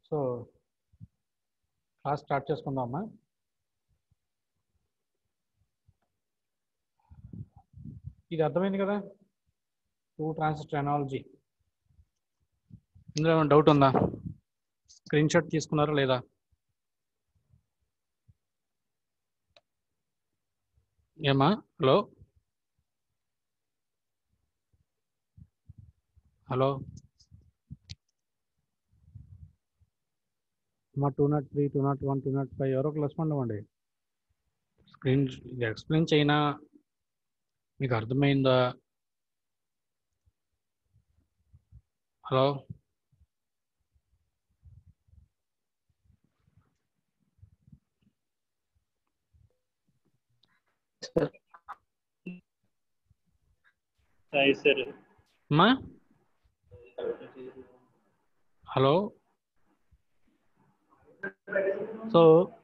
so class start చేసుకుందామా ఇది అర్థమైంది కదా టూ ట్రాన్సిస్టర్ ఎనాలజీ ఇందులో ఏమైనా డౌట్ ఉందా స్క్రీన్ షాట్ తీసుకున్నారా లేదా ఏమా హలో హలో మా two nought three two nought one two not five ఎవరో క్లాస్ పండమండి స్క్రీన్ ఇది ఎక్స్ప్లెయిన్ చేయనా మీకు అర్థమైందా హలో సాయి సార్ అమ్మా హలో సో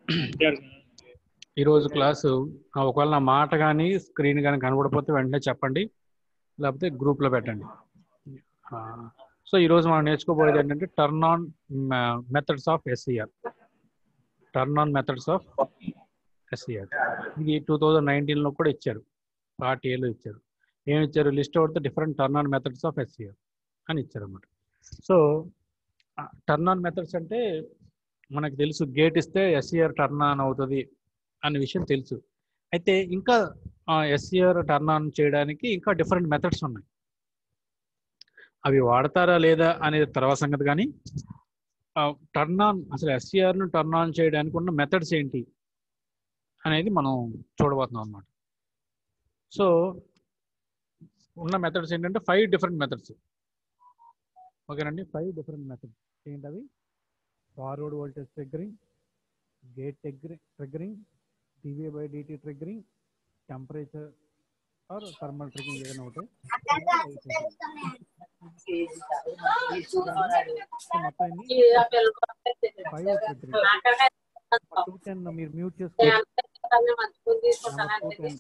ఈరోజు క్లాసు ఆ, ఒకవేళ నా మాట కానీ స్క్రీన్ కానీ కనబడిపోతే వెంటనే చెప్పండి లేకపోతే గ్రూప్లో పెట్టండి ఆ, సో ఈరోజు మనం నేర్చుకోబోయేది ఏంటంటే turn on methods of SCR turn on methods of SCR ఇది టూ థౌజండ్ నైన్టీన్లో కూడా ఇచ్చారు పార్ట్ ఏలో ఇచ్చారు ఏమి ఇచ్చారు list out the different turn on methods of SCR అని ఇచ్చారు అనమాట సో టర్న్ ఆన్ మెథడ్స్ అంటే మనకు తెలుసు గేట్ ఇస్తే ఎస్ఈఆర్ టర్న్ ఆన్ అవుతుంది అనే విషయం తెలుసు అయితే ఇంకా ఎస్ఈఆర్ టర్న్ ఆన్ చేయడానికి ఇంకా డిఫరెంట్ మెథడ్స్ ఉన్నాయి అవి వాడతారా లేదా అనేది తర్వాత సంగతి కానీ టర్న్ ఆన్ అసలు ఎస్ఈఆర్ను టర్న్ ఆన్ చేయడానికి ఉన్న మెథడ్స్ ఏంటి అనేది మనం చూడబోతున్నాం అన్నమాట సో ఉన్న మెథడ్స్ ఏంటంటే ఫైవ్ డిఫరెంట్ మెథడ్స్ ఓకేనండి ఫైవ్ డిఫరెంట్ మెథడ్స్ ఏంటవి forward voltage triggering gate triggering dv by dt triggering temperature or thermal triggering ఏదైనా ఒకటి సో మొత్తం ఫైవ్ ట్రిగ్గరింగ్ టూ టెన్ మీరు మ్యూట్ చేసుకోండి టూ టెన్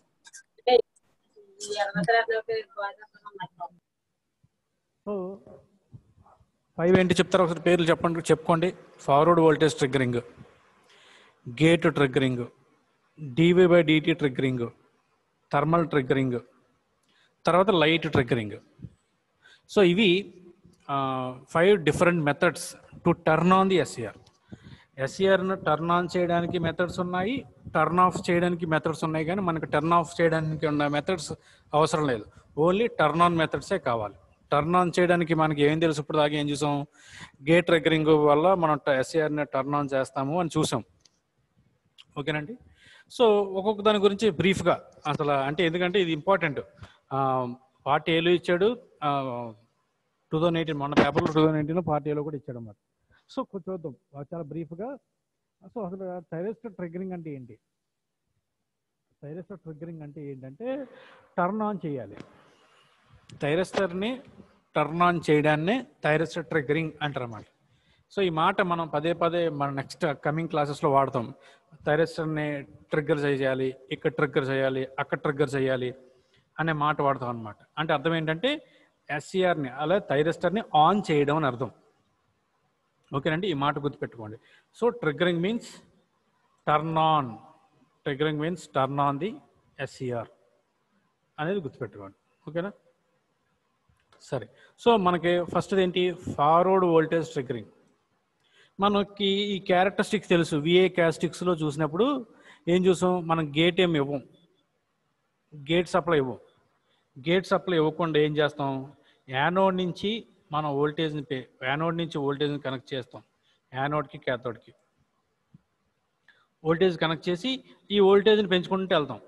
సో ఫైవ్ ఏంటి చెప్తారు ఒకసారి పేర్లు చెప్పండి చెప్పుకోండి forward voltage triggering gate triggering dv by dt triggering thermal triggering తర్వాత లైట్ ట్రిగ్గరింగ్ సో ఇవి five different methods to turn on the SER ఎస్ఈఆర్ను turn on చేయడానికి మెథడ్స్ ఉన్నాయి టర్న్ ఆఫ్ చేయడానికి మెథడ్స్ ఉన్నాయి కానీ మనకు టర్న్ ఆఫ్ చేయడానికి ఉన్న మెథడ్స్ అవసరం లేదు ఓన్లీ టర్న్ ఆన్ మెథడ్సే కావాలి టర్న్ ఆన్ చేయడానికి మనకి ఏం తెలుసు ఇప్పుడు దాకా ఏం చూసాం గేట్ ట్రిగ్గరింగ్ వల్ల మనం ఎస్ఈఆర్ని టర్న్ ఆన్ చేస్తాము అని చూసాం ఓకేనండి సో ఒక్కొక్క దాని గురించి బ్రీఫ్గా అసలు అంటే ఎందుకంటే ఇది ఇంపార్టెంట్ పార్ట్ ఏలో ఇచ్చాడు టూ థౌజండ్ ఎయిటీన్ మన పేపర్లో టూ థౌజండ్ ఎయిటీన్లో పార్ట్ ఏలో కూడా ఇచ్చాడు అన్నమాట సో కొంచెం చూద్దాం ఆ, చాలా బ్రీఫ్గా సో అసలు థైరస్టర్ ట్రిగ్గరింగ్ అంటే ఏంటి థైరస్టర్ ట్రిగ్గరింగ్ అంటే ఏంటంటే టర్న్ ఆన్ చేయాలి థైరస్టర్ని టర్న్ ఆన్ చేయడాన్నే థైరస్టర్ ట్రిగ్గరింగ్ అంటారు అన్నమాట సో ఈ మాట మనం పదే పదే మన నెక్స్ట్ కమింగ్ క్లాసెస్లో వాడతాం థైరస్టర్ని ట్రిగ్గర్ చేయాలి ఇక్కడ ట్రిగ్గర్ చేయాలి అక్కడ ట్రిగ్గర్ చేయాలి అనే మాట వాడతాం అనమాట అంటే అర్థం ఏంటంటే ఎస్సీఆర్ని అలా థైరస్టర్ని ఆన్ చేయడం అని అర్థం ఓకేనండి ఈ మాట గుర్తుపెట్టుకోండి so triggering means turn on triggering means turn on the SCR అనేది గుర్తుపెట్టుకోండి ఓకేనా సరే సో మనకి ఫస్ట్ ఏంటి ఫార్వర్డ్ వోల్టేజ్ ట్రిగ్గరింగ్ మనకి ఈ క్యారెక్టరిస్టిక్స్ తెలుసు విఏ క్యారెక్టరిస్టిక్స్లో చూసినప్పుడు ఏం చూసాం మనం గేట్ ఏం ఇవ్వం గేట్ సప్లై ఇవ్వం గేట్ సప్లై ఇవ్వకుండా ఏం చేస్తాం యానోడ్ నుంచి మనం వోల్టేజ్ని పే యానోడ్ నుంచి వోల్టేజ్ని కనెక్ట్ చేస్తాం యానోడ్కి క్యాథోడ్కి వోల్టేజ్ కనెక్ట్ చేసి ఈ వోల్టేజ్ని పెంచుకుంటూ వెళ్తాం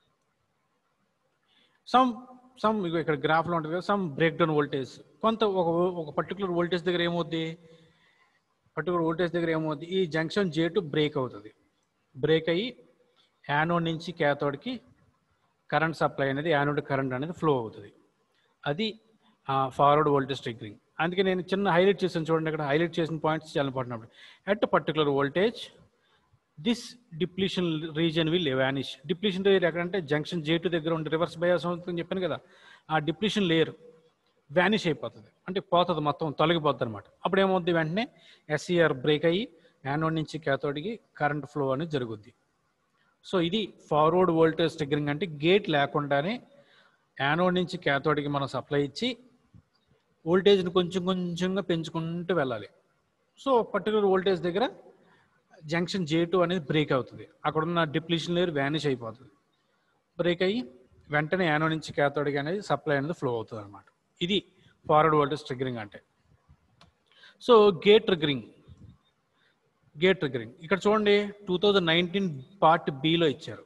సమ్ సమ్ ఇక్కడ గ్రాఫ్లో ఉంటుంది కదా సమ్ బ్రేక్ డౌన్ వోల్టేజ్ కొంత ఒక ఒక పర్టికులర్ వోల్టేజ్ దగ్గర ఏమవుద్ది పర్టికులర్ వోల్టేజ్ దగ్గర ఏమవుద్ది ఈ జంక్షన్ జే టు బ్రేక్ అవుతుంది బ్రేక్ అయ్యి యానోడ్ నుంచి క్యాథోడ్కి కరెంట్ సప్లై అనేది యానోడ్ కరెంట్ అనేది ఫ్లో అవుతుంది అది ఫార్వర్డ్ వోల్టేజ్ ట్రిగ్గరింగ్ అందుకే నేను చిన్న హైలైట్ చేసాను చూడండి ఇక్కడ హైలైట్ చేసిన పాయింట్స్ చాలా important at particular voltage this depletion region will vanish depletion layer ఎక్కడంటే జంక్షన్ జే టూ దగ్గర ఉండే రివర్స్ బయాస్ అవుతుందని చెప్పాను కదా ఆ డిప్లీషన్ లేయర్ వ్యానిష్ అయిపోతుంది అంటే పోతుంది మొత్తం తొలగిపోతుంది అనమాట అప్పుడు ఏమవుద్ది వెంటనే ఎస్ఈఆర్ బ్రేక్ అయ్యి యానోడ్ నుంచి క్యాథోడ్కి కరెంట్ ఫ్లో అనేది జరుగుద్ది సో ఇది ఫార్వర్డ్ వోల్టేజ్ ట్రిగ్గరింగ్ అంటే గేట్ లేకుండానే యానోడ్ నుంచి క్యాథోడ్కి మనం సప్లై ఇచ్చి వోల్టేజ్ని కొంచెం కొంచెంగా పెంచుకుంటూ వెళ్ళాలి సో పర్టికులర్ వోల్టేజ్ దగ్గర జంక్షన్ జే టూ అనేది బ్రేక్ అవుతుంది అక్కడ ఉన్న డిప్లీషన్ లేయర్ వ్యానిష్ అయిపోతుంది బ్రేక్ అయ్యి వెంటనే యానో నుంచి క్యాథోడిక్ అనేది సప్లై అనేది ఫ్లో అవుతుంది అనమాట ఇది ఫార్వర్డ్ వోల్టేజ్ ట్రిగ్గరింగ్ అంటే so gate triggering gate triggering ఇక్కడ చూడండి టూ థౌజండ్ నైన్టీన్ పార్ట్ బిలో ఇచ్చారు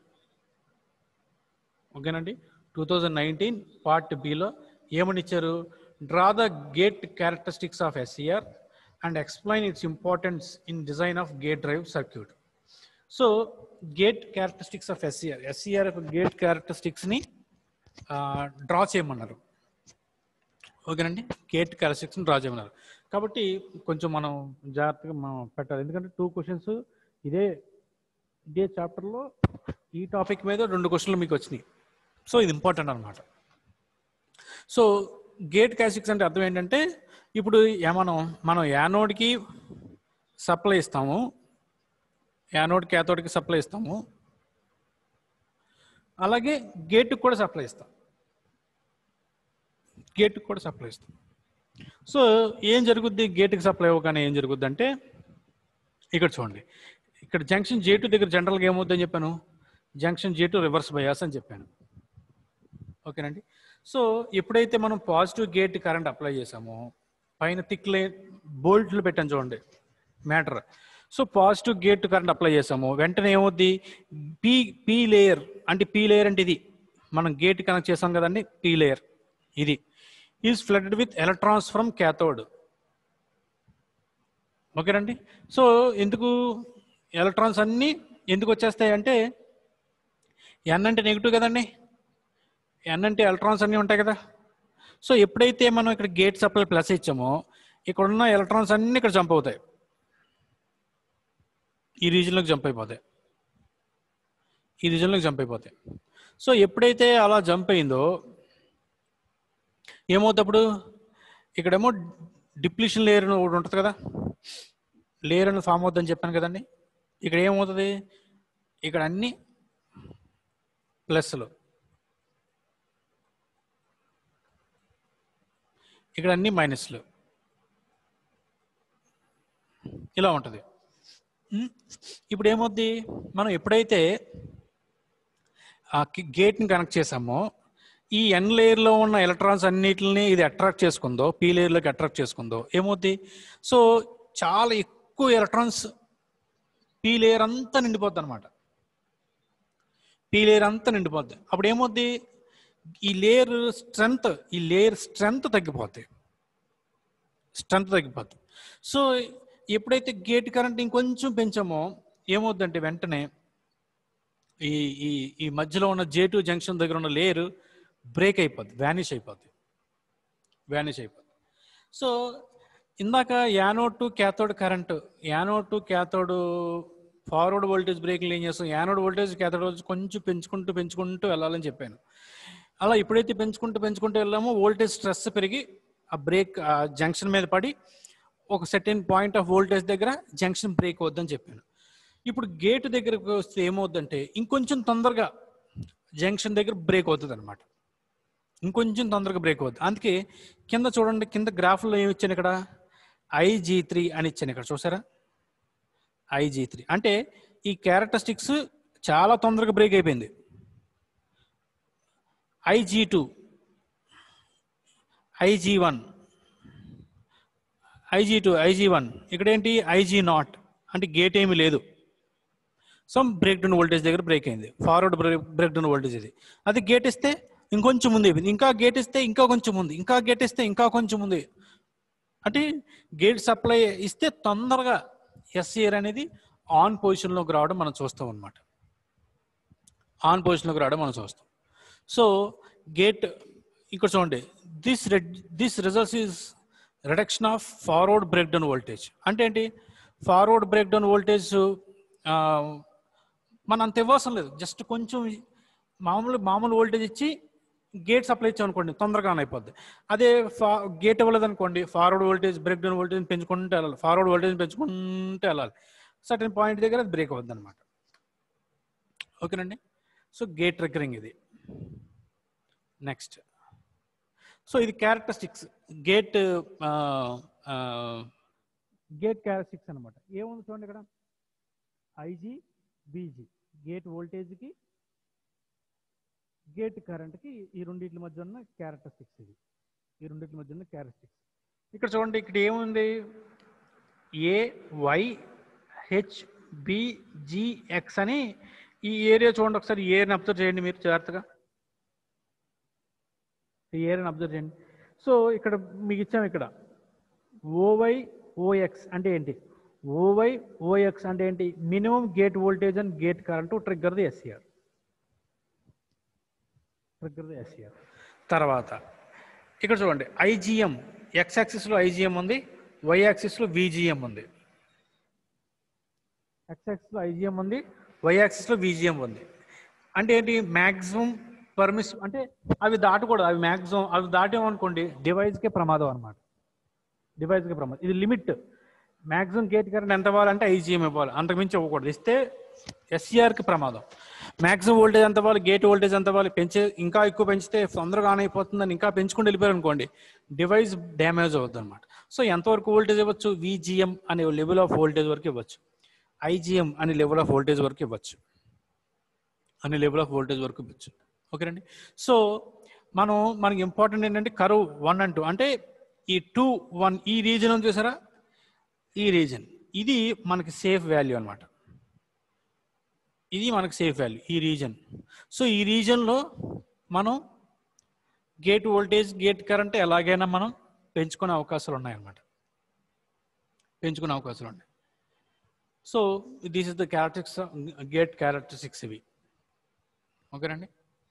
ఓకేనండి టూ థౌజండ్ నైన్టీన్ పార్ట్ బిలో ఏమని ఇచ్చారు draw the gate characteristics of SCR and explain its importance in design of gate drive circuit so gate characteristics of SCR SCR యొక్క gate క్యారెక్టరిస్టిక్స్ని draw చేయమన్నారు ఓకేనండి గేట్ క్యారెక్టరిస్టిక్స్ని డ్రా చేయమన్నారు కాబట్టి కొంచెం మనం జాగ్రత్తగా మనం పెట్టాలి ఎందుకంటే టూ క్వశ్చన్స్ ఇదే ఇదే చాప్టర్లో ఈ టాపిక్ మీద రెండు క్వశ్చన్లు మీకు వచ్చినాయి సో ఇది ఇంపార్టెంట్ అనమాట సో గేట్ క్యారెక్టరిస్టిక్స్ అంటే అర్థం ఏంటంటే ఇప్పుడు యా- మనం మనం యానోడ్కి సప్లై ఇస్తాము యానోడ్ క్యాథోడ్కి సప్లై ఇస్తాము అలాగే గేట్కి కూడా సప్లై ఇస్తాం గేట్కి కూడా సప్లై ఇస్తాం సో ఏం జరుగుద్ది గేట్కి సప్లై అవ్వగానే ఏం జరుగుద్ది అంటే ఇక్కడ చూడండి ఇక్కడ జంక్షన్ జే టూ దగ్గర జనరల్గా ఏమవుతుందని చెప్పాను junction J two reverse bias అని చెప్పాను ఓకేనండి సో ఎప్పుడైతే మనం పాజిటివ్ గేట్ కరెంట్ అప్లై చేసామో పైన థిక్ లే బోల్ట్లు పెట్టాను చూడండి matter so positive gate current apply చేసాము వెంటనే ఏమవుద్ది పీ పీ లేయర్ అంటే పీ లేయర్ అంటే ఇది మనం గేట్ కనెక్ట్ చేసాం కదండి పీ లేయర్ ఇది is flooded with electrons from cathode ఓకేనండి సో ఎందుకు ఎలక్ట్రాన్స్ అన్నీ ఎందుకు వచ్చేస్తాయి అంటే ఎన్ అంటే నెగిటివ్ కదండి ఎన్ అంటే ఎలక్ట్రాన్స్ అన్నీ ఉంటాయి కదా సో ఎప్పుడైతే మనం ఇక్కడ గేట్ సప్లై ప్లస్ ఇచ్చామో ఇక్కడ ఉన్న ఎలక్ట్రాన్స్ అన్నీ ఇక్కడ జంప్ అవుతాయి ఈ రీజన్లోకి జంప్ అయిపోతాయి ఈ రీజన్లోకి జంప్ అయిపోతాయి సో ఎప్పుడైతే అలా జంప్ అయిందో ఏమవుతప్పుడు ఇక్కడేమో డిప్లీషన్ లేయర్ ఒకటి ఉంటుంది కదా లేయర్ అని ఫామ్ అవుతుందని చెప్పాను కదండి ఇక్కడ ఏమవుతుంది ఇక్కడ అన్ని ప్లస్లు ఇక్కడ అన్ని మైనస్లు ఇలా ఉంటుంది ఉమ్, ఇప్పుడు ఏమవుద్ది మనం ఎప్పుడైతే ఆ గేట్ని కనెక్ట్ చేసామో ఈ ఎన్ లేయర్లో ఉన్న ఎలక్ట్రాన్స్ అన్నిటిని ఇది అట్రాక్ట్ చేసుకుందో పీ లేయర్లోకి అట్రాక్ట్ చేసుకుందో ఏమవుద్ది సో చాలా ఎక్కువ ఎలక్ట్రాన్స్ పీ లేయర్ అంతా నిండిపోద్ది అనమాట పీ లేయర్ అంతా నిండిపోద్ది అప్పుడు ఏమవుద్ది ఈ లేయర్ స్ట్రెంగ్త్ ఈ లేయర్ స్ట్రెంగ్త్ తగ్గిపోద్ది స్ట్రెంగ్త్ తగ్గిపోద్ది సో ఎప్పుడైతే గేట్ కరెంట్ ఇంకొంచెం పెంచామో ఏమవుద్దంటే వెంటనే ఈ ఈ ఈ మధ్యలో ఉన్న జే టూ జంక్షన్ దగ్గర ఉన్న లేయర్ బ్రేక్ అయిపోద్ది వ్యానిష్ అయిపోద్ది వ్యానిష్ అయిపోద్ది సో ఇందాక anode to cathode current anode to cathode forward voltage బ్రేక్లు ఏం చేస్తాం యానోడ్ వోల్టేజ్ క్యాథోడ్ వోల్టేజ్ కొంచెం పెంచుకుంటూ పెంచుకుంటూ వెళ్ళాలని చెప్పాను అలా ఎప్పుడైతే పెంచుకుంటూ పెంచుకుంటూ వెళ్ళామో వోల్టేజ్ స్ట్రెస్ పెరిగి ఆ బ్రేక్ ఆ జంక్షన్ మీద పడి ఒక సెటెన్ పాయింట్ ఆఫ్ వోల్టేజ్ దగ్గర జంక్షన్ బ్రేక్ అవుద్దని చెప్పాను ఇప్పుడు గేట్ దగ్గరకు వస్తే ఏమవుద్దంటే ఇంకొంచెం తొందరగా జంక్షన్ దగ్గర బ్రేక్ అవుతుంది అనమాట ఇంకొంచెం తొందరగా బ్రేక్ అవుతుంది అందుకే కింద చూడండి కింద గ్రాఫ్లో ఏమి ఇచ్చాను ఇక్కడ ఐజీ త్రీ అని ఇచ్చాను ఇక్కడ చూసారా ఐజీ త్రీ అంటే ఈ క్యారెక్టరిస్టిక్స్ చాలా తొందరగా బ్రేక్ అయిపోయింది IG two IG one IG two IG one ఇక్కడ ఏంటి ఐజీ నాట్ అంటే గేట్ ఏమీ లేదు సమ్ బ్రేక్ డౌన్ వోల్టేజ్ దగ్గర బ్రేక్ అయింది ఫార్వర్డ్ బ్రేక్ డౌన్ వోల్టేజ్ ఇది అది గేట్ ఇస్తే ఇంకొంచెం ముందు అయిపోయింది ఇంకా గేట్ ఇస్తే ఇంకా కొంచెం ఉంది ఇంకా గేట్ ఇస్తే ఇంకా కొంచెం ఉంది అంటే గేట్ సప్లై ఇస్తే తొందరగా ఎస్ఈఆర్ అనేది ఆన్ పొజిషన్లోకి రావడం మనం చూస్తాం అనమాట ఆన్ పొజిషన్లోకి రావడం మనం చూస్తాం సో గేట్ ఇక్కడ చూడండి this this results is reduction of forward break down voltage అంటే ఏంటి ఫార్వర్డ్ బ్రేక్ డౌన్ వోల్టేజ్ మన అంత ఇవ్వవసరం లేదు జస్ట్ కొంచెం మామూలు మామూలు వోల్టేజ్ ఇచ్చి గేట్ సప్లై ఇచ్చాం అనుకోండి తొందరగా ఆన్ అయిపోద్ది అదే ఫా గేట్ ఇవ్వలేదు అనుకోండి forward voltage break down voltage పెంచుకుంటూ వెళ్ళాలి ఫార్వర్డ్ వోల్టేజ్ పెంచుకుంటూ వెళ్ళాలి సర్టన్ పాయింట్ దగ్గర అది బ్రేక్ అవుద్ది అనమాట ఓకేనండి సో గేట్ ట్రిగ్గరింగ్ ఇది నెక్స్ట్ సో ఇది క్యారెక్టరిస్టిక్స్ గేట్ గేట్ క్యారెక్టరిస్టిక్స్ అనమాట ఏముంది చూడండి ఇక్కడ ఐజీ బీజీ గేట్ వోల్టేజ్కి గేట్ కరెంట్కి ఈ రెండింటి మధ్య ఉన్న క్యారెక్టరిస్టిక్స్ ఇది ఈ రెండింటి మధ్య ఉన్న క్యారెక్టరిస్టిక్స్ ఇక్కడ చూడండి ఇక్కడ ఏముంది ఏ వై హెచ్ బిజిఎక్స్ అని ఈ ఏరియా చూడండి ఒకసారి ఈ ఏరియాని అబ్జర్వ్ చేయండి మీరు జాగ్రత్తగా ఈ ఏరియాని అబ్జర్వ్ చేయండి సో ఇక్కడ మీకు ఇచ్చాము ఇక్కడ ఓవై ఓఎక్స్ అంటే ఏంటి ఓవై ఓఎక్స్ అంటే ఏంటి minimum gate voltage and gate current trigger the SCR trigger the SCR తర్వాత ఇక్కడ చూడండి ఐజిఎం ఎక్స్ యాక్సిస్లో ఐజిఎం ఉంది వై యాక్సిస్లో విజిఎం ఉంది ఎక్స్ యాక్సిస్లో ఐజిఎం ఉంది వై యాక్సిస్లో విజిఎం ఉంది అంటే ఏంటి మ్యాక్సిమం పర్మిస్ అంటే అవి దాటకూడదు అవి మ్యాక్సిమం అవి దాటామనుకోండి డివైస్కే ప్రమాదం అనమాట డివైస్కే ప్రమాదం ఇది లిమిట్ మ్యాక్సిమం గేట్ కరెంట్ ఎంత ఇవ్వాలంటే ఐజీఎం ఇవ్వాలి అంతకుమించి ఇవ్వకూడదు ఇస్తే ఎస్సీఆర్కి ప్రమాదం మ్యాక్సిమం వోల్టేజ్ ఎంత ఇవ్వాలి గేట్ వోల్టేజ్ ఎంత ఇవ్వాలి పెంచే ఇంకా ఎక్కువ పెంచితే తొందరగా ఆన్ అయిపోతుందని ఇంకా పెంచుకుంటూ వెళ్ళిపోయారు అనుకోండి డివైస్ డ్యామేజ్ అవుతుంది అనమాట సో ఎంతవరకు వోల్టేజ్ ఇవ్వచ్చు విజిఎం అనే లెవెల్ ఆఫ్ వోల్టేజ్ వరకు ఇవ్వచ్చు ఐజిఎం అనే లెవెల్ ఆఫ్ వోల్టేజ్ వరకు ఇవ్వచ్చు అనే లెవెల్ ఆఫ్ వోల్టేజ్ వరకు ఇవ్వచ్చు ఓకేనండి సో మనం మనకి ఇంపార్టెంట్ ఏంటంటే కరువు వన్ అండ్ టూ అంటే ఈ టూ వన్ ఈ రీజన్ ఉంది చూసారా ఈ రీజన్ ఇది మనకి సేఫ్ వాల్యూ అనమాట ఇది మనకి సేఫ్ వాల్యూ ఈ రీజన్ సో ఈ రీజన్లో మనం గేట్ వోల్టేజ్ గేట్ కరెంట్ ఎలాగైనా మనం పెంచుకునే అవకాశాలు ఉన్నాయన్నమాట పెంచుకునే అవకాశాలు ఉన్నాయి so this is the characteristics gate characteristics ఇవి ఓకేనండి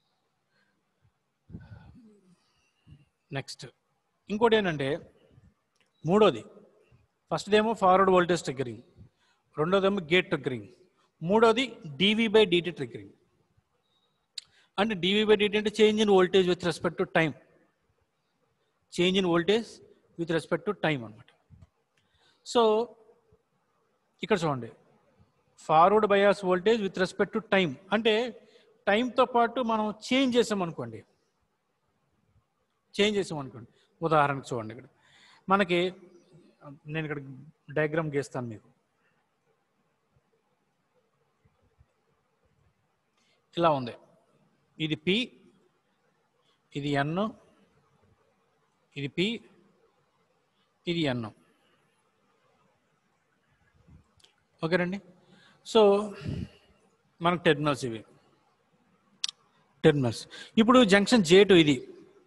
నెక్స్ట్ ఇంకోటి ఏంటంటే మూడోది ఫస్ట్ ఏమో ఫార్వర్డ్ వోల్టేజ్ ట్రిగ్గరింగ్ రెండోదేమో గేట్ ట్రిగ్గరింగ్ మూడోది డీవీ బై డిటి ట్రిగ్గరింగ్ అంటే డీవీ బై డిటి అంటే change in voltage with respect to time change in voltage with respect to time అనమాట సో ఇక్కడ చూడండి forward bias voltage with respect to time అంటే టైంతో పాటు మనం చేంజ్ చేసాం అనుకోండి చేంజ్ చేసాం అనుకోండి ఉదాహరణకు చూడండి ఇక్కడ మనకి నేను ఇక్కడ డయాగ్రామ్ గీస్తాను మీకు ఇలా ఉంది ఇది పి ఇది ఎన్ ఇది పి ఇది ఎన్ ఓకేనండి సో మనకు టెర్మినల్స్ ఇవి టెర్మినల్స్ ఇప్పుడు జంక్షన్ జే టూ ఇది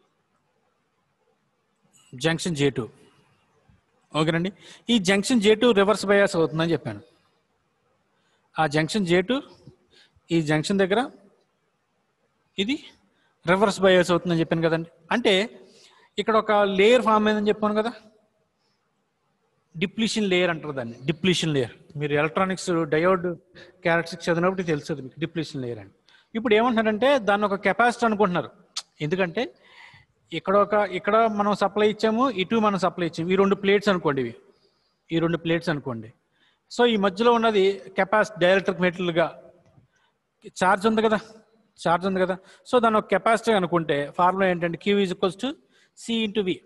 జంక్షన్ జే టూ ఓకేనండి ఈ junction J two reverse bias అవుతుందని చెప్పాను ఆ జంక్షన్ జే టూ ఈ జంక్షన్ దగ్గర ఇది రివర్స్ బయాస్ అవుతుందని చెప్పాను కదండి అంటే ఇక్కడ ఒక లేయర్ ఫామ్ అయిందని చెప్పాను కదా డిప్లీషన్ లేయర్ అంటారు దాన్ని డిప్లీషన్ లేయర్ మీరు ఎలక్ట్రానిక్స్ డయోడ్ క్యారెక్టరిస్టిక్స్ చదివినప్పుడు తెలుస్తుంది మీకు డిప్లీషన్ లేయర్ అని ఇప్పుడు ఏమంటున్నారంటే దాన్ని ఒక కెపాసిటీ అనుకుంటున్నారు ఎందుకంటే ఇక్కడ ఒక ఇక్కడ మనం సప్లై ఇచ్చాము ఇటు మనం సప్లై ఇచ్చాము ఈ రెండు ప్లేట్స్ అనుకోండి ఇవి ఈ రెండు ప్లేట్స్ అనుకోండి సో ఈ మధ్యలో ఉన్నది కెపాసిటీ డైరెక్ట్రిక్ మెటీరియల్గా ఛార్జ్ ఉంది కదా ఛార్జ్ ఉంది కదా సో దాని ఒక కెపాసిటీ అనుకుంటే ఫార్ములా ఏంటంటే Q is equals to C into V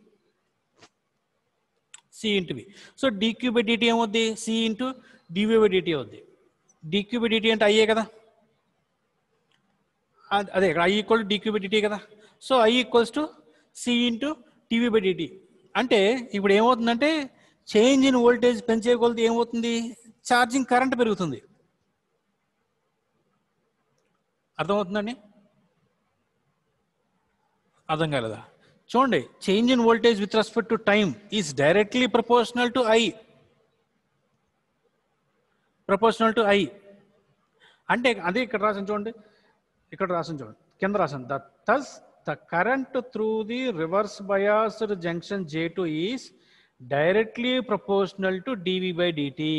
C into V so dq by dt ఏమవుద్ది C into dv by dt అవుద్ది డిక్యూ బై డిటీ అంటే అయ్యే కదా అ- అదే ఇక్కడ I equal to dq by dt కదా so I equals to C into dv by dt అంటే ఇప్పుడు ఏమవుతుందంటే చేంజ్ ఇన్ వోల్టేజ్ పెంచే కొలది ఏమవుతుంది ఛార్జింగ్ కరెంట్ పెరుగుతుంది అర్థమవుతుందండి అర్థం కాలేదా చూడండి change in voltage with respect to time is directly proportional to I proportional to I అంటే అదే ఇక్కడ రాసాను చూడండి ఇక్కడ రాసాను చూడండి కింద రాసాను the thus the current through the reverse biased junction J two is directly proportional to DV by dt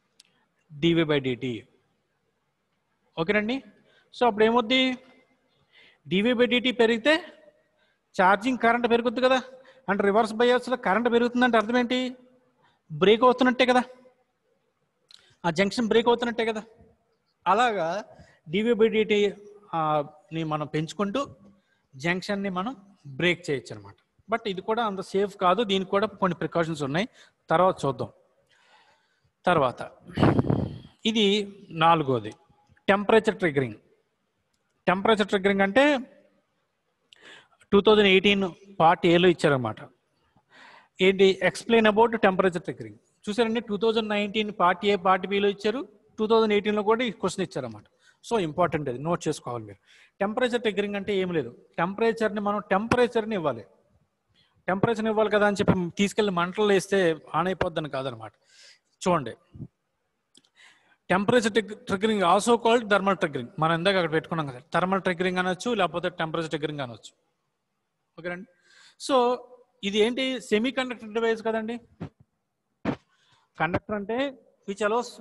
dv by dt ఓకేనండి సో అప్పుడు ఏమవుద్ది డివి బై డిటి పెరిగితే ఛార్జింగ్ కరెంట్ పెరుగుతుంది కదా అంటే రివర్స్ బయాస్లో కరెంట్ పెరుగుతుందంటే అర్థం ఏంటి బ్రేక్ అవుతున్నట్టే కదా ఆ జంక్షన్ బ్రేక్ అవుతున్నట్టే కదా అలాగా డివి బై డిటి ని మనం పెంచుకుంటూ జంక్షన్ని మనం బ్రేక్ చేయొచ్చు అనమాట బట్ ఇది కూడా అంత సేఫ్ కాదు దీనికి కూడా కొన్ని ప్రికాషన్స్ ఉన్నాయి తర్వాత చూద్దాం తర్వాత ఇది నాలుగోది టెంపరేచర్ ట్రిగరింగ్ టెంపరేచర్ ట్రిగరింగ్ అంటే టూ థౌజండ్ ఎయిటీన్ పార్ట్ ఏలో ఇచ్చారనమాట ఏంటి ఎక్స్ప్లెయిన్ అబౌట్ టెంపరేచర్ ట్రిగరింగ్ చూసారండి two thousand nineteen part A part బిలో ఇచ్చారు టూ థౌజండ్ ఎయిటీన్లో కూడా ఈ క్వశ్చన్ ఇచ్చారన్నమాట సో ఇంపార్టెంట్ అది నోట్ చేసుకోవాలి మీరు టెంపరేచర్ ట్రిగరింగ్ అంటే ఏం లేదు టెంపరేచర్ని మనం టెంపరేచర్ని ఇవ్వాలి టెంపరేచర్ ఇవ్వాలి కదా అని చెప్పి తీసుకెళ్ళి మంటలు వేస్తే ఆన్ అయిపోద్దని కాదనమాట చూడండి temperature triggering also called thermal triggering మనం ఇందాక అక్కడ పెట్టుకున్నాం కదా థర్మల్ ట్రిగరింగ్ అనొచ్చు లేకపోతే టెంపరేచర్ ట్రిగరింగ్ అనొచ్చు ఓకేనండి సో ఇది ఏంటి సెమీ కండక్టర్ డివైస్ కదండి కండక్టర్ అంటే which allows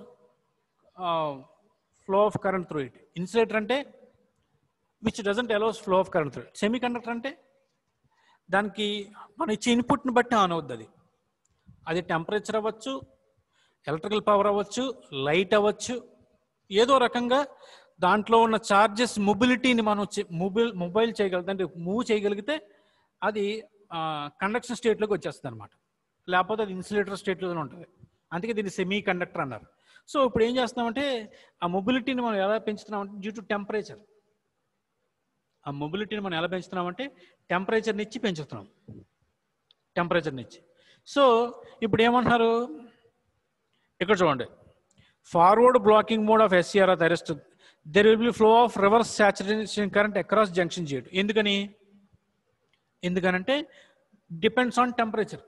flow of current through it insulator అంటే which doesn't allows flow of current through it semiconductor అంటే దానికి మనం ఇచ్చే ఇన్పుట్ని బట్టి ఆన్ అవుద్ది అది అది టెంపరేచర్ అవ్వచ్చు ఎలక్ట్రికల్ పవర్ అవ్వచ్చు లైట్ అవ్వచ్చు ఏదో రకంగా దాంట్లో ఉన్న చార్జెస్ మొబిలిటీని మనం మొబైల్ మొబైల్ చేయగలిగితే అంటే మూవ్ చేయగలిగితే అది కండక్షన్ స్టేట్లోకి వచ్చేస్తుంది అనమాట లేకపోతే అది ఇన్సులేటర్ స్టేట్లోనే ఉంటుంది అందుకే దీన్ని సెమీ కండక్టర్ అన్నారు సో ఇప్పుడు ఏం చేస్తున్నామంటే ఆ మొబిలిటీని మనం ఎలా పెంచుతున్నామంటే డ్యూ టు టెంపరేచర్ ఆ మొబిలిటీని మనం ఎలా పెంచుతున్నామంటే టెంపరేచర్ని ఇచ్చి పెంచుతున్నాం టెంపరేచర్ని ఇచ్చి సో ఇప్పుడు ఏమంటున్నారు ఇక్కడ చూడండి forward blocking mode of SCR arrest there will be flow of reverse saturation current across junction చేయడం ఎందుకని ఎందుకనంటే డిపెండ్స్ ఆన్ టెంపరేచర్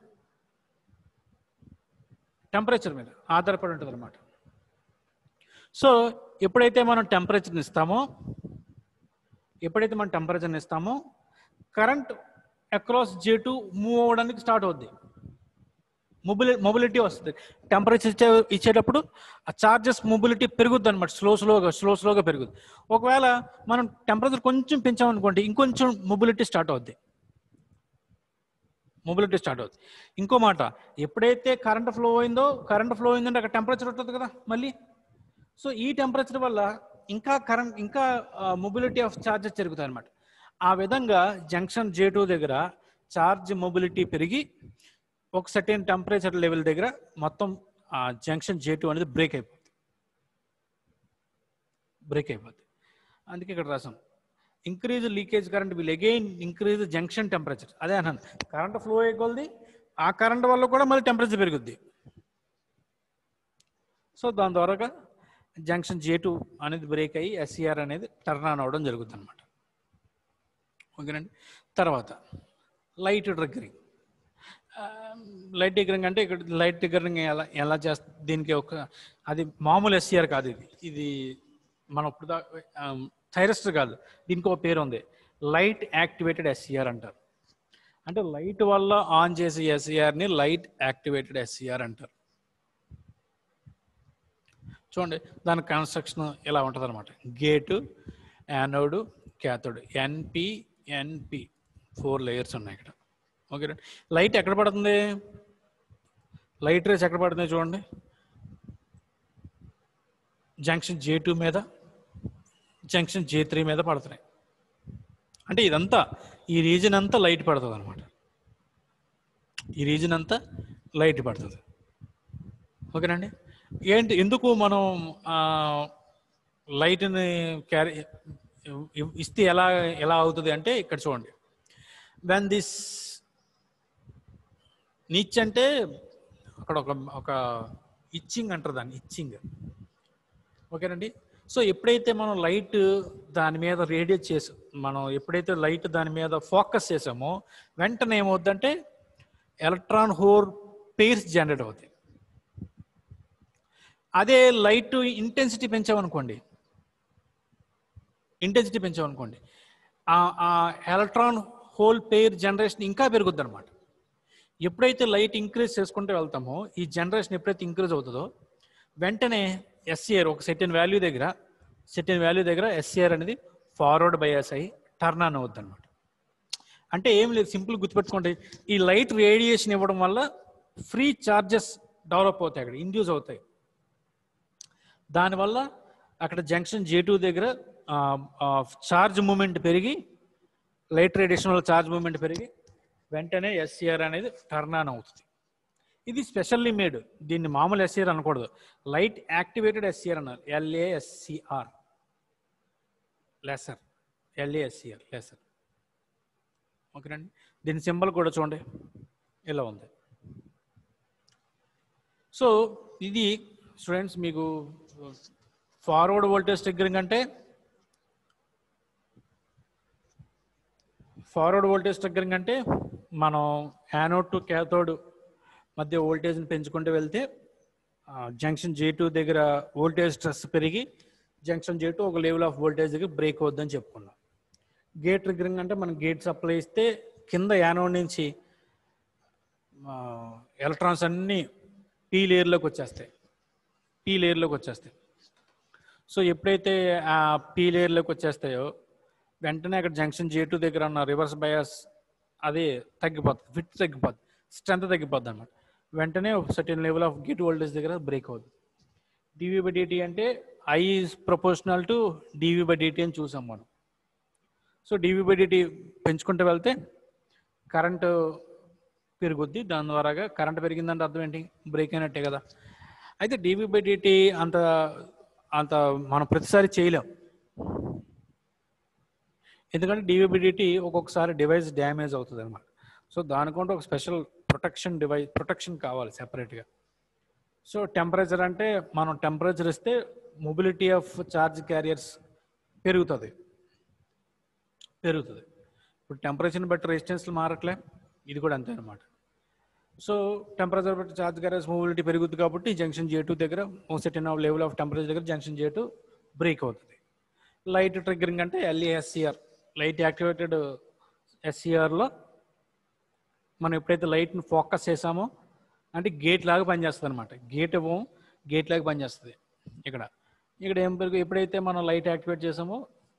టెంపరేచర్ మీద ఆధారపడి ఉంటుంది అనమాట సో ఎప్పుడైతే మనం టెంపరేచర్ని ఇస్తామో ఎప్పుడైతే మనం టెంపరేచర్ని ఇస్తామో current across J two move అవ్వడానికి స్టార్ట్ అవుద్ది మొబిలి మొబిలిటీ వస్తుంది టెంపరేచర్ ఇచ్చే ఇచ్చేటప్పుడు ఆ చార్జెస్ మొబిలిటీ పెరుగుద్ది అనమాట స్లో స్లోగా స్లో స్లోగా పెరుగుద్ది ఒకవేళ మనం టెంపరేచర్ కొంచెం పెంచామనుకోండి ఇంకొంచెం మొబిలిటీ స్టార్ట్ అవుద్ది మొబిలిటీ స్టార్ట్ అవుతుంది ఇంకో మాట ఎప్పుడైతే కరెంట్ ఫ్లో అయిందో కరెంట్ ఫ్లో అయిందంటే అక్కడ టెంపరేచర్ ఉంటుంది కదా మళ్ళీ సో ఈ టెంపరేచర్ వల్ల ఇంకా కరెంట్ ఇంకా మొబిలిటీ ఆఫ్ చార్జెస్ జరుగుతాయి అనమాట ఆ విధంగా జంక్షన్ జే టూ దగ్గర చార్జ్ మొబిలిటీ పెరిగి ఒక సర్టెన్ టెంపరేచర్ లెవెల్ దగ్గర మొత్తం ఆ జంక్షన్ జే టూ అనేది బ్రేక్ అయిపోతుంది బ్రేక్ అయిపోతుంది అందుకే ఇక్కడ రాసాం increase leakage current will again increase junction temperature అదే అన్నాను కరెంట్ ఫ్లో అయిపోద్ది ఆ కరెంట్ వల్ల కూడా మళ్ళీ టెంపరేచర్ పెరుగుద్ది సో దాని ద్వారాగా జంక్షన్ జే టూ అనేది బ్రేక్ అయ్యి ఎస్సీఆర్ అనేది టర్న్ ఆన్ అవ్వడం జరుగుతుంది అనమాట ఓకేనండి తర్వాత లైట్ ట్రిగ్గరింగ్ లైట్ ట్రిగ్గరింగ్ అంటే ఇక్కడ లైట్ ట్రిగ్గరింగ్ ఎలా ఎలా చేస్తుంది దీనికి ఒక అది మామూలు ఎస్సీఆర్ కాదు ఇది ఇది మనం ఇప్పుడు థైరస్టర్ కాదు దీనికి ఒక పేరు ఉంది లైట్ యాక్టివేటెడ్ ఎస్సీఆర్ అంటారు అంటే లైట్ వల్ల ఆన్ చేసే ఎస్సీఆర్ని లైట్ యాక్టివేటెడ్ ఎస్సీఆర్ అంటారు చూడండి దాని కన్స్ట్రక్షన్ ఇలా ఉంటుంది అనమాట gate anode cathode NP NP four layers ఉన్నాయి ఇక్కడ ఓకే లైట్ ఎక్కడ పడుతుంది లైట్ రేస్ ఎక్కడ పడుతుంది చూడండి జంక్షన్ జే టూ మీద జంక్షన్ జే త్రీ మీద పడుతున్నాయి అంటే ఇదంతా ఈ రీజన్ అంతా లైట్ పడుతుంది అనమాట ఈ రీజన్ అంతా లైట్ పడుతుంది ఓకేనండి ఏంటి ఎందుకు మనం లైట్ని క్యారీ ఇస్తే ఎలా ఎలా అవుతుంది అంటే ఇక్కడ చూడండి వెన్ దిస్ నిచ్ అంటే అక్కడ ఒక ఒక ఇచ్చింగ్ అంటారు దాన్ని ఇచ్చింగ్ ఓకేనండి సో ఎప్పుడైతే మనం లైట్ దాని మీద రేడియేట్ చేసి మనం ఎప్పుడైతే లైట్ దాని మీద ఫోకస్ చేసామో వెంటనే ఏమవుద్దంటే ఎలక్ట్రాన్ హోర్ పేర్స్ జనరేట్ అవుతాయి అదే లైట్ ఇంటెన్సిటీ పెంచామనుకోండి ఇంటెన్సిటీ పెంచామనుకోండి ఆ ఎలక్ట్రాన్ హోల్ పేర్ జనరేషన్ ఇంకా పెరుగుద్ది అనమాట ఎప్పుడైతే లైట్ ఇంక్రీజ్ చేసుకుంటూ వెళ్తామో ఈ జనరేషన్ ఎప్పుడైతే ఇంక్రీజ్ అవుతుందో వెంటనే ఎస్సీఆర్ ఒక సెటెన్ వాల్యూ దగ్గర సెటెన్ వాల్యూ దగ్గర ఎస్సీఆర్ అనేది ఫార్వర్డ్ బయాస్ అయ్యి టర్న్ ఆన్ అవుద్ది అనమాట అంటే ఏం లేదు సింపుల్ గుర్తుపెట్టుకోండి ఈ లైట్ రేడియేషన్ ఇవ్వడం వల్ల ఫ్రీ చార్జెస్ డెవలప్ అవుతాయి అక్కడ ఇండ్యూస్ అవుతాయి దానివల్ల అక్కడ జంక్షన్ జే టూ దగ్గర చార్జ్ మూమెంట్ పెరిగి లైట్ రేడియేషన్ వల్ల చార్జ్ మూమెంట్ పెరిగి వెంటనే ఎస్సీఆర్ అనేది టర్న్ ఆన్ అవుతుంది ఇది స్పెషల్లీ మేడ్ దీన్ని మామూలు ఎస్సీఆర్ అనకూడదు లైట్ యాక్టివేటెడ్ ఎస్సీఆర్ అన్నారు ఎల్ఏఎస్సిఆర్ లెసర్ ఎల్ఏఎస్సిఆర్ లెసర్ ఓకేనండి దీని సింబల్ కూడా చూడండి ఇలా ఉంది సో ఇది స్టూడెంట్స్ మీకు ఫార్వర్డ్ వోల్టేజ్ ట్రిగ్గరింగ్ అంటే ఫార్వర్డ్ వోల్టేజ్ ట్రిగ్గరింగ్ అంటే మనం యానోడ్ టు క్యాథోడ్ మధ్య వోల్టేజ్ని పెంచుకుంటూ వెళ్తే జంక్షన్ జే టూ దగ్గర వోల్టేజ్ స్ట్రెస్ పెరిగి జంక్షన్ జే టూ ఒక లెవెల్ ఆఫ్ వోల్టేజ్ దగ్గర బ్రేక్ అవుద్దని చెప్పుకున్నాం గేట్ ట్రిగ్గరింగ్ అంటే మనం గేట్ సప్లై ఇస్తే కింద యానోడ్ నుంచి ఎలక్ట్రాన్స్ అన్నీ పీ లేయర్లోకి వచ్చేస్తాయి పీ లేయర్లోకి వచ్చేస్తాయి సో ఎప్పుడైతే ఆ పీ లేయర్లోకి వచ్చేస్తాయో వెంటనే అక్కడ జంక్షన్ జే టూ దగ్గర ఉన్న రివర్స్ బయాస్ అది తగ్గిపోతుంది ఫిట్ తగ్గిపోతుంది స్ట్రెంత్ తగ్గిపోద్ది అనమాట వెంటనే certain level of gate voltage దగ్గర బ్రేక్ అవుతుంది డివి బై డిటి అంటే I is proportional to DV by DT అని చూసాం మనం సో డివి బై డిటి పెంచుకుంటూ వెళ్తే కరెంటు పెరుగుద్ది దాని ద్వారాగా కరెంట్ పెరిగిందంటే అర్థం ఏంటి బ్రేక్ అయినట్టే కదా అయితే డివి బై డిటి అంత అంత మనం ప్రతిసారి చేయలేం ఎందుకంటే డివిబిడిటీ ఒక్కొక్కసారి డివైస్ డ్యామేజ్ అవుతుంది అనమాట సో దానికంటే ఒక స్పెషల్ ప్రొటెక్షన్ డివైస్ ప్రొటెక్షన్ కావాలి సెపరేట్గా సో టెంపరేచర్ అంటే మనం టెంపరేచర్ ఇస్తే మొబిలిటీ ఆఫ్ చార్జ్ క్యారియర్స్ పెరుగుతుంది పెరుగుతుంది ఇప్పుడు టెంపరేచర్ని బట్టి రెసిస్టెన్స్లు మారట్లే ఇది కూడా అంతే అనమాట సో టెంపరేచర్ బట్టి చార్జ్ క్యారియర్స్ మొబిలిటీ పెరుగుతుంది కాబట్టి జంక్షన్ జే టూ దగ్గర సెటిన్ లెవెల్ ఆఫ్ టెంపరేచర్ దగ్గర జంక్షన్ జే టూ బ్రేక్ అవుతుంది లైట్ ట్రిగ్గరింగ్ అంటే ఎల్ఏఎస్సిఆర్ లైట్ యాక్టివేటెడ్ ఎస్సిఆర్లో మనం ఎప్పుడైతే లైట్ని ఫోకస్ చేసామో అంటే గేట్ లాగా పనిచేస్తుంది అనమాట గేట్ ఏమో గేట్ లాగా పనిచేస్తుంది ఇక్కడ ఇక్కడ ఏం పెరుగు ఎప్పుడైతే మనం లైట్ యాక్టివేట్ చేసామో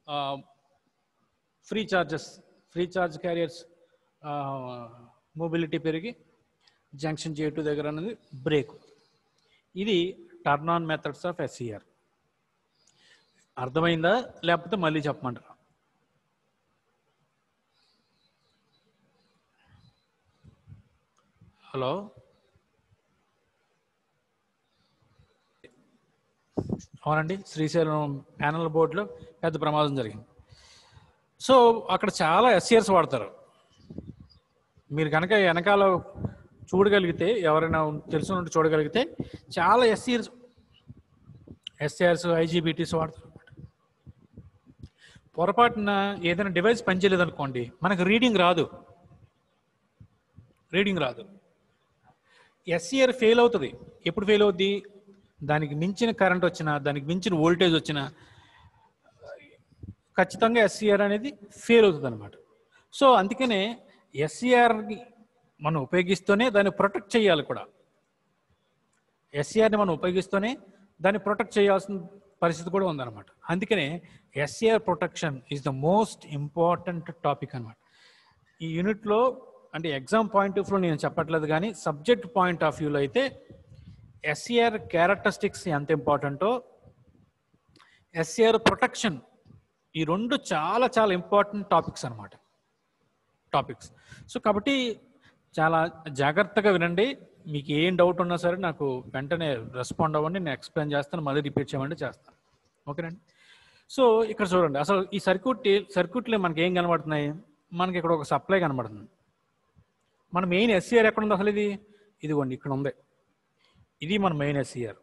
free charges free charge carriers mobility పెరిగి జంక్షన్ జే టూ దగ్గర అనేది బ్రేక్ ఇది turn on methods of SCR అర్థమైందా లేకపోతే మళ్ళీ చెప్పమంటారా హలో అవునండి శ్రీశైలం ప్యానల్ బోర్డులో పెద్ద ప్రమాదం జరిగింది సో అక్కడ చాలా ఎస్సియర్స్ వాడతారు మీరు కనుక వెనకాల చూడగలిగితే ఎవరైనా తెలుసున్నట్టు చూడగలిగితే చాలా ఎస్సియర్స్ ఎస్ఆర్స్ ఐజీబీటీస్ వాడతారు అన్నమాట పొరపాటున ఏదైనా డివైస్ పనిచేయలేదు అనుకోండి మనకు రీడింగ్ రాదు రీడింగ్ రాదు ఎస్సీఆర్ ఫెయిల్ అవుతుంది ఎప్పుడు ఫెయిల్ అవుద్ది దానికి మించిన కరెంట్ వచ్చినా దానికి మించిన వోల్టేజ్ వచ్చినా ఖచ్చితంగా ఎస్సీఆర్ అనేది ఫెయిల్ అవుతుంది అనమాట సో అందుకనే ఎస్సీఆర్ని మనం ఉపయోగిస్తూనే దాన్ని ప్రొటెక్ట్ చేయాలి కూడా ఎస్సీఆర్ని మనం ఉపయోగిస్తూనే దాన్ని ప్రొటెక్ట్ చేయాల్సిన పరిస్థితి కూడా ఉందన్నమాట అందుకనే SCR protection is the most important topic అనమాట ఈ యూనిట్లో అంటే ఎగ్జామ్ పాయింట్ ఆఫ్ వ్యూ నేను చెప్పట్లేదు కానీ సబ్జెక్ట్ పాయింట్ ఆఫ్ వ్యూలో అయితే ఎస్సీఆర్ క్యారెక్టరిస్టిక్స్ ఎంత ఇంపార్టెంటో ఎస్సీఆర్ ప్రొటెక్షన్ ఈ రెండు చాలా చాలా ఇంపార్టెంట్ టాపిక్స్ అనమాట టాపిక్స్ సో కాబట్టి చాలా జాగ్రత్తగా వినండి మీకు ఏం డౌట్ ఉన్నా సరే నాకు వెంటనే రెస్పాండ్ అవ్వండి నేను ఎక్స్ప్లెయిన్ చేస్తాను మళ్ళీ రిపీట్ చేయమంటే చేస్తాను ఓకేనండి సో ఇక్కడ చూడండి అసలు ఈ సర్క్యూట్ సర్క్యూట్లో మనకి ఏం కనబడుతున్నాయి మనకి ఇక్కడ ఒక సప్లై కనబడుతుంది మన మెయిన్ ఎస్సీఆర్ ఎక్కడ ఉంది అసలు ఇది ఇదిగోండి ఇక్కడ ఉంది ఇది మన మెయిన్ ఎస్సీఆర్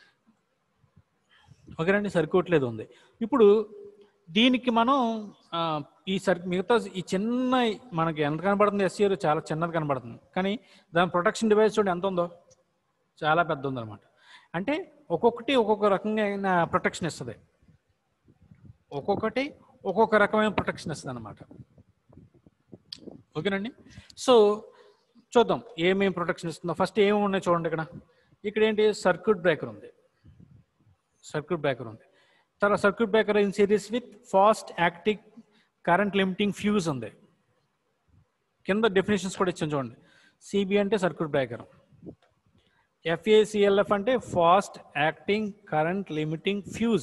ఓకేనండి సర్క్యూట్ లేదు ఉంది ఇప్పుడు దీనికి మనం ఆ, ఈ సర్ మిగతా ఈ చిన్న మనకి ఎంత కనబడుతుంది ఎస్సీఆర్ చాలా చిన్నది కనబడుతుంది కానీ దాని ప్రొటెక్షన్ డివైస్ చూడండి ఎంత ఉందో చాలా పెద్ద ఉందన్నమాట అంటే ఒక్కొక్కటి ఒక్కొక్క రకమైన ప్రొటెక్షన్ ఇస్తుంది ఒక్కొక్కటి ఒక్కొక్క రకమైన ప్రొటెక్షన్ ఇస్తుంది అనమాట ఓకేనండి సో చూద్దాం ఏమేమి ప్రొటెక్షన్ ఇస్తుందో ఫస్ట్ ఏమి ఉన్నాయి చూడండి ఇక్కడ ఇక్కడ ఏంటి సర్క్యూట్ బ్రేకర్ ఉంది సర్క్యూట్ బ్రేకర్ ఉంది తర్వాత circuit breaker in series with fast acting current limiting fuse ఉంది కింద డెఫినేషన్స్ కూడా ఇచ్చాను చూడండి సిబి అంటే సర్క్యూట్ బ్రేకర్ ఎఫ్ఏసిఎల్ఎఫ్ అంటే fast acting current limiting fuse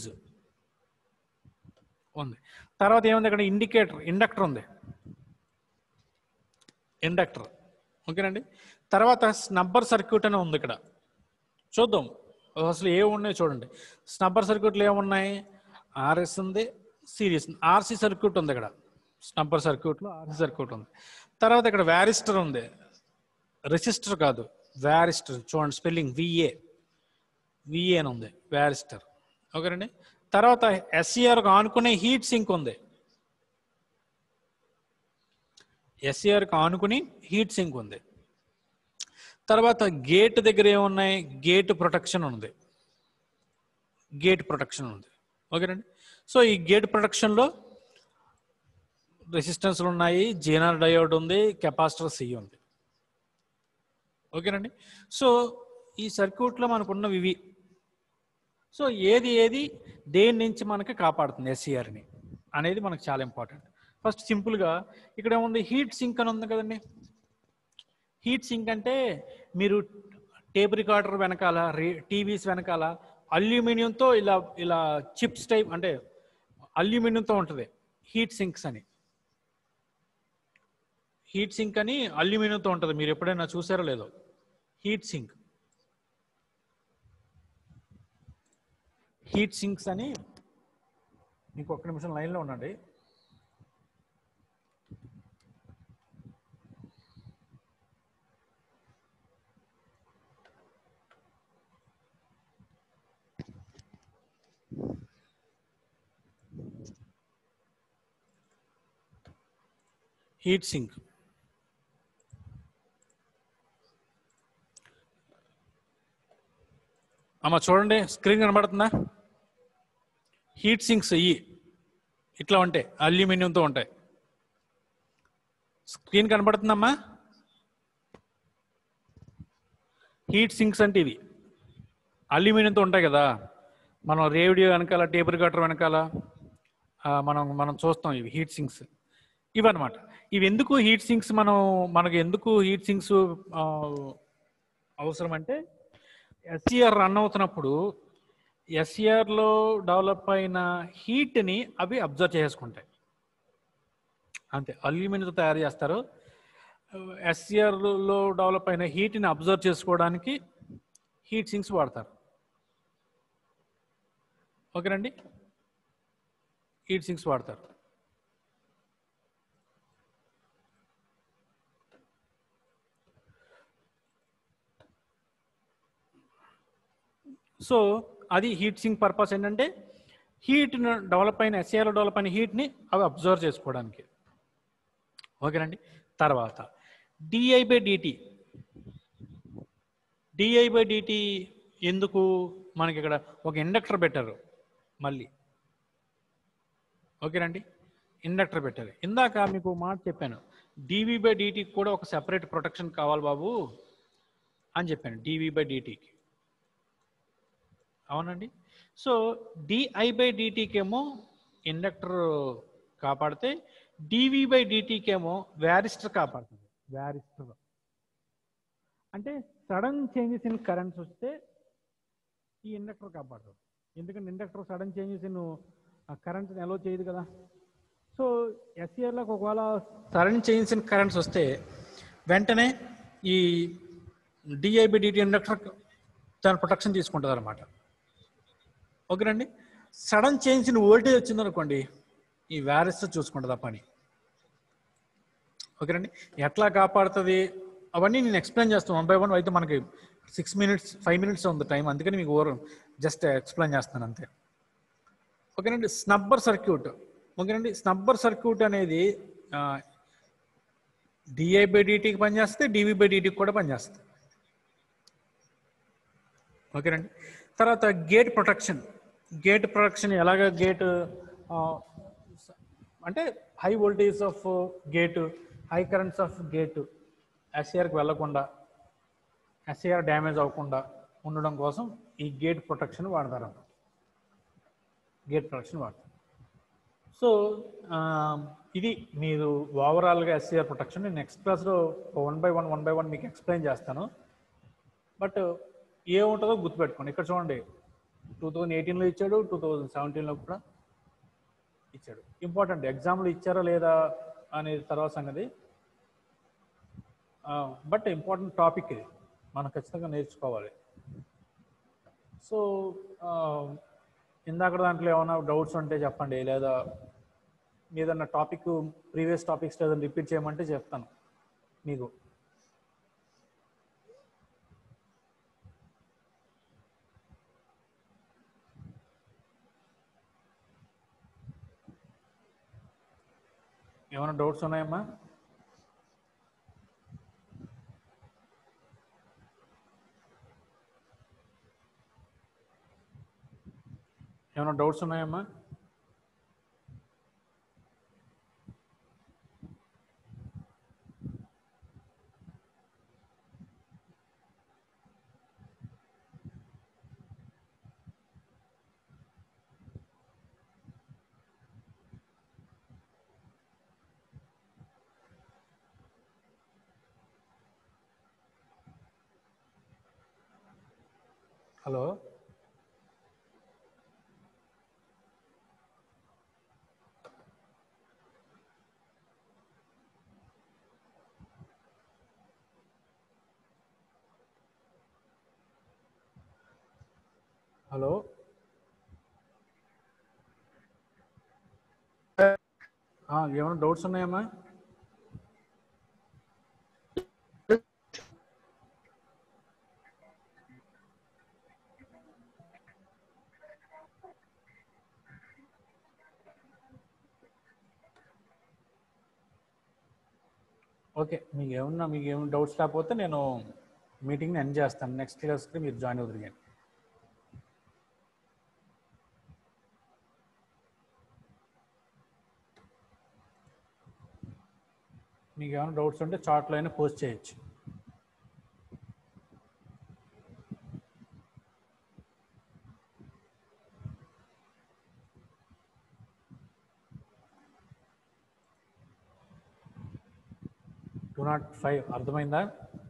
ఉంది తర్వాత ఏముంది ఇక్కడ ఇండికేటర్ ఇండక్టర్ ఉంది ఇండక్టర్ ఓకేనండి తర్వాత స్నబ్బర్ సర్క్యూట్ అని ఉంది ఇక్కడ చూద్దాం అసలు ఏ ఉన్నాయి చూడండి స్నబ్బర్ సర్క్యూట్లు ఏమున్నాయి ఆర్ఎస్ ఉంది సిరీస్ ఆర్సీ సర్క్యూట్ ఉంది ఇక్కడ స్నబ్బర్ సర్క్యూట్లో ఆర్సీ సర్క్యూట్ ఉంది తర్వాత ఇక్కడ వ్యారిస్టర్ ఉంది రెసిస్టర్ కాదు వ్యారిస్టర్ చూడండి స్పెల్లింగ్ విఏ విఏ అని ఉంది వ్యారిస్టర్ ఓకేనండి తర్వాత ఎస్ఈఆర్కి ఆనుకునే హీట్ సింక్ ఉంది ఎస్ఈఆర్కి ఆనుకుని హీట్ సింక్ ఉంది తర్వాత గేట్ దగ్గర ఏమున్నాయి గేట్ ప్రొటెక్షన్ ఉంది గేట్ ప్రొటెక్షన్ ఉంది ఓకేనండి సో ఈ గేట్ ప్రొటెక్షన్లో రెసిస్టెన్స్లు ఉన్నాయి జీనార్ డయోడ్ ఉంది కెపాసిటర్ సి ఉంది ఓకేనండి సో ఈ సర్క్యూట్లో మనకున్నవి ఇవి సో ఏది ఏది దేని నుంచి మనకి కాపాడుతుంది ఎస్సీఆర్ని అనేది మనకు చాలా ఇంపార్టెంట్ ఫస్ట్ సింపుల్గా ఇక్కడ ఏముంది హీట్ సింక్ అని ఉంది కదండి హీట్ సింక్ అంటే మీరు టేప్ రికార్డర్ వెనకాల టీవీస్ వెనకాల అల్యూమినియంతో ఇలా ఇలా చిప్స్ టైప్ అంటే అల్యూమినియంతో ఉంటుంది హీట్ సింక్స్ అని హీట్ సింక్ అని అల్యూమినియంతో ఉంటుంది మీరు ఎప్పుడైనా చూసారో లేదో హీట్ సింక్ హీట్ సింక్స్ అని మీకు ఒక్క నిమిషం లైన్లో ఉండండి హీట్ సింక్ అమ్మ చూడండి స్క్రీన్ కనబడుతుందా హీట్ సింక్స్ ఇవి ఇట్లా ఉంటాయి అల్యూమినియంతో ఉంటాయి స్క్రీన్ కనబడుతుందమ్మా హీట్ సింక్స్ అంటే ఇవి అల్యూమినియంతో ఉంటాయి కదా మనం రేడియో వెనకాల టేప్ రికార్డర్ వెనకాల ఆ, మనం మనం చూస్తాం ఇవి హీట్ సింక్స్ ఇవన్నమాట ఇవి ఎందుకు హీట్ సింక్స్ మనం మనకు ఎందుకు హీట్ సింక్స్ అవసరం అంటే ఎస్ఈఆర్ రన్ అవుతున్నప్పుడు SCR లో డెవలప్ అయిన హీట్ని అవి అబ్జర్వ్ చేసుకుంటాయి అంతే అల్యూమినియంతో తయారు చేస్తారు SCR లో డెవలప్ అయిన హీట్ని అబ్జర్వ్ చేసుకోవడానికి హీట్ సింక్స్ వాడతారు ఓకేనండి హీట్ సింక్స్ వాడతారు సో అది హీట్ సింక్ పర్పస్ ఏంటంటే హీట్ డెవలప్ అయిన ఎస్ఏలో డెవలప్ అయిన హీట్ని అవి అబ్జర్వ్ చేసుకోవడానికి ఓకేనండి తర్వాత DI by DT DI by DT ఎందుకు మనకి ఇక్కడ ఒక ఇండక్టర్ పెట్టారు మళ్ళీ ఓకేనండి ఇండక్టర్ పెట్టారు ఇందాక మీకు ఒక మాట చెప్పాను డివి బై డిటికి కూడా ఒక సెపరేట్ ప్రొటెక్షన్ కావాలి బాబు అని చెప్పాను డివి బై డిటికి అవునండి సో డిఐ బై డిటీకి ఏమో ఇండక్టర్ కాపాడితే డివి బై డిటీకి ఏమో వ్యారిస్టర్ కాపాడుతుంది వ్యారిస్టర్ అంటే సడన్ చేంజెస్ ఇన్ కరెంట్స్ వస్తే ఈ ఇండక్టర్ కాపాడుతుంది ఎందుకంటే ఇండక్టర్ సడన్ చేంజెస్ ఇన్ కరెంట్ని ఎలో చేయదు కదా సో ఎస్ఈఆర్లోకి ఒకవేళ సడన్ చేంజెస్ ఇన్ కరెంట్స్ వస్తే వెంటనే ఈ డిఐబి డిటి ఇండక్టర్ దాని ప్రొటెక్షన్ తీసుకుంటుంది అనమాట ఓకేనండి సడన్ చేంజ్ ఇన్ వోల్టేజ్ వచ్చిందనుకోండి ఈ వ్యారస్ చూసుకుంటుంది ఆ పని ఓకేనండి ఎట్లా కాపాడుతుంది అవన్నీ నేను ఎక్స్ప్లెయిన్ చేస్తాను వన్ బై వన్ అయితే మనకి సిక్స్ మినిట్స్ ఫైవ్ మినిట్స్ ఉంది టైం అందుకని మీకు ఓవర్ జస్ట్ ఎక్స్ప్లెయిన్ చేస్తాను అంతే ఓకేనండి స్నబ్బర్ సర్క్యూట్ ఓకేనండి స్నబ్బర్ సర్క్యూట్ అనేది డిఐ బై డిటీకి పనిచేస్తే డివి బై డిటీకి కూడా పనిచేస్తుంది ఓకేనండి తర్వాత గేట్ ప్రొటెక్షన్ గేట్ ప్రొటెక్షన్ ఎలాగ గేట్ అంటే high voltage of gate high currents of gate ఎస్ఏఆర్కి వెళ్ళకుండా ఎస్ఏఆర్ డ్యామేజ్ అవ్వకుండా ఉండడం కోసం ఈ గేట్ ప్రొటెక్షన్ వాడతారు గేట్ ప్రొటెక్షన్ వాడతారు సో ఇది మీరు ఓవరాల్గా ఎస్సీఆర్ ప్రొటెక్షన్ నేను నెక్స్ట్ క్లాస్లో one by one one by one మీకు ఎక్స్ప్లెయిన్ చేస్తాను బట్ ఏముంటుందో గుర్తుపెట్టుకోండి ఇక్కడ చూడండి టూ థౌజండ్ ఎయిటీన్లో ఇచ్చాడు టూ థౌజండ్ సెవెంటీన్లో కూడా ఇచ్చాడు ఇంపార్టెంట్ ఎగ్జామ్లు ఇచ్చారా లేదా అనేది తర్వాత సంగతి బట్ ఇంపార్టెంట్ టాపిక్ ఇది మనం ఖచ్చితంగా నేర్చుకోవాలి సో ఇందాక దాంట్లో ఏమైనా డౌట్స్ ఉంటే చెప్పండి లేదా ఏదన్నా టాపిక్ ప్రీవియస్ టాపిక్స్ ఏదైనా రిపీట్ చేయమంటే చెప్తాను మీకు ఏమైనా డౌట్స్ ఉన్నాయమ్మా ఏమైనా డౌట్స్ ఉన్నాయమ్మా హలో హలో ఆ, ఏమైనా డౌట్స్ ఉన్నాయమ్మా ఓకే మీకు ఏమన్నా మీకు ఏమైనా డౌట్స్ లేకపోతే నేను మీటింగ్ని ఎండ్ చేస్తాను నెక్స్ట్ క్లాస్కి మీరు జాయిన్ అవుతారు కానీ మీకు ఏమైనా డౌట్స్ ఉంటే చాట్లో అయినా పోస్ట్ చేయొచ్చు టూ నాట్ ఫైవ్ అర్థమైందా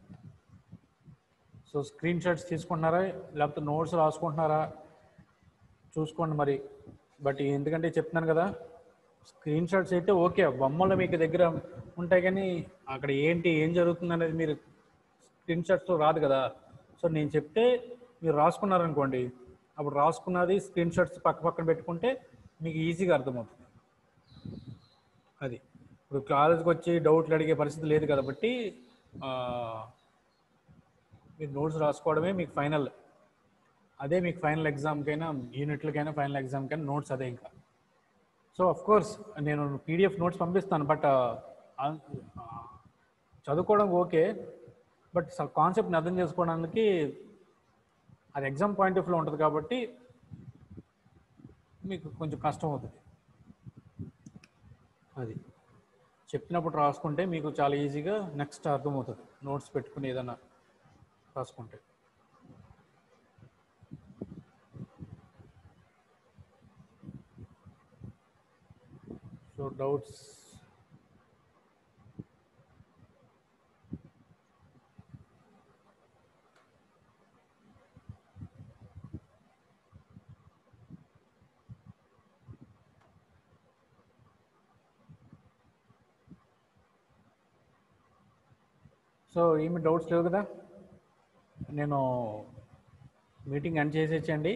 సో స్క్రీన్ షాట్స్ తీసుకుంటున్నారా లేకపోతే నోట్స్ రాసుకుంటున్నారా చూసుకోండి మరి బట్ ఎందుకంటే చెప్తున్నాను కదా స్క్రీన్ షాట్స్ అయితే ఓకే బొమ్మలు మీకు దగ్గర ఉంటాయి కానీ అక్కడ ఏంటి ఏం జరుగుతుంది అనేది మీరు స్క్రీన్ షాట్స్లో రాదు కదా సో నేను చెప్తే మీరు రాసుకున్నారనుకోండి అప్పుడు రాసుకున్నది స్క్రీన్ షాట్స్ పక్క పక్కన పెట్టుకుంటే మీకు ఈజీగా అర్థమవుతుంది అది ఇప్పుడు కాలేజ్కి వచ్చి డౌట్లు అడిగే పరిస్థితి లేదు కాబట్టి ఆ, మీరు నోట్స్ రాసుకోవడమే మీకు ఫైనల్ అదే మీకు ఫైనల్ ఎగ్జామ్కైనా యూనిట్లకైనా ఫైనల్ ఎగ్జామ్కైనా నోట్స్ అదే ఇంకా సో అఫ్ కోర్స్ నేను పీడిఎఫ్ నోట్స్ పంపిస్తాను బట్ చదువుకోవడం ఓకే బట్ కాన్సెప్ట్ని అర్థం చేసుకోవడానికి అది ఎగ్జామ్ పాయింట్ ఆఫ్ వ్యూలో ఉంటుంది కాబట్టి మీకు కొంచెం కష్టం అవుతుంది అది చెప్పినప్పుడు రాసుకుంటే మీకు చాలా ఈజీగా నెక్స్ట్ అర్థమవుతుంది నోట్స్ పెట్టుకుని ఏదైనా రాసుకుంటే సో డౌట్స్ సో ఏమి డౌట్స్ లేవు కదా నేను మీటింగ్ ఎండ్ చేసేచ్చండి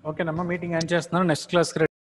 ఓకేనమ్మా మీటింగ్ ఏం చేస్తున్నాను నెక్స్ట్ క్లాస్కి